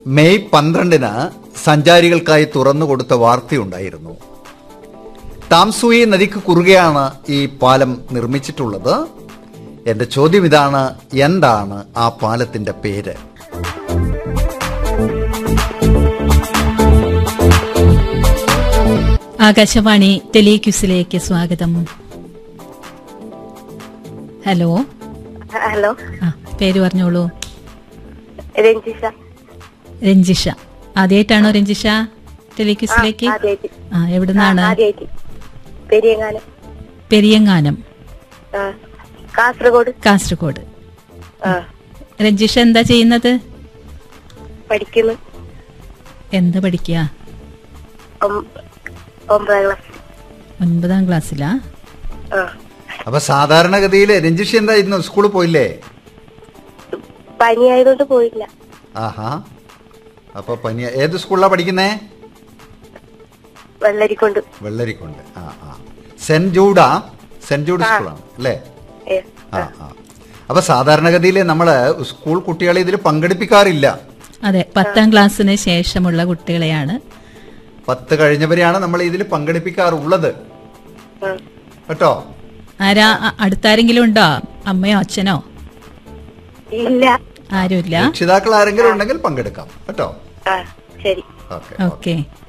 May പന്ത്രണ്ടിന് സഞ്ചാരികൾക്കായി തുറന്നുകൊടുത്ത വാർത്തയുണ്ടായിരുന്നു താംസൂയി നദിക്ക് കുറുകെയാണ് ഈ പാലം നിർമ്മിച്ചിട്ടുള്ളത് എന്റെ ചോദ്യം ഇതാണ് എന്താണ് ആ പാലത്തിന്റെ പേര് ആകാശവാണി ടെലിക്യൂസിലേക്ക് സ്വാഗതം ഹലോ ഹലോ ആ പേര് പറഞ്ഞോളൂ രഞ്ജിഷ രഞ്ജിഷ ആദ്യമായിട്ടാണോ രഞ്ജിഷ ടെലിക്യൂസിലേക്ക് ആദ്യായിട്ട് ആ എവിടുന്നാണ് ആദ്യായിട്ട് പെരിയങ്ങാനം പെരിയങ്ങാനം ആ, കാസർഗോഡ് കാസർഗോഡ് ആ, രഞ്ജിഷ എന്താ ചെയ്യുന്നത് പഠിക്കുന്നു എന്താ പഠിക്കുക ഒം- ഒമ്പതാം ക്ലാസ് ഒൻപതാം ക്ലാസ്സിലാ ആ അപ്പൊ സാധാരണഗതിയിൽ രഞ്ജിഷി എന്താ ഇന്ന് സ്കൂളിൽ പോയില്ലേ പനി ആയതുകൊണ്ട് പോയില്ല ആഹാ അപ്പൊ പനി ഏത് സ്കൂളിലാ പഠിക്കുന്നേ വെള്ളരിക്കൊണ്ട് വെള്ളരിക്കുണ്ട് ആ ആ സെന്റ് ജൂഡാ സെന്റ് ജൂഡ് സ്കൂളാണ് അല്ലേ ഏ, ആ ആ അപ്പൊ സാധാരണഗതിയിൽ നമ്മള് സ്കൂൾ കുട്ടികളെ ഇതിൽ പങ്കെടുപ്പിക്കാറില്ല അതെ പത്താം ക്ലാസ്സിന് ശേഷമുള്ള കുട്ടികളെയാണ് പത്ത് കഴിഞ്ഞവരെയാണ് നമ്മൾ ഇതിൽ പങ്കെടുപ്പിക്കാറുള്ളത് ആ. കേട്ടോ ആരാ അ- അടുത്താരെങ്കിലും ഉണ്ടോ അമ്മയോ അച്ഛനോ ഇല്ല ആരുമില്ല രക്ഷിതാക്കൾ ആരെങ്കിലും ഉണ്ടെങ്കിൽ പങ്കെടുക്കാം കേട്ടോ ആ ശരി ഓക്കെ ഓക്കെ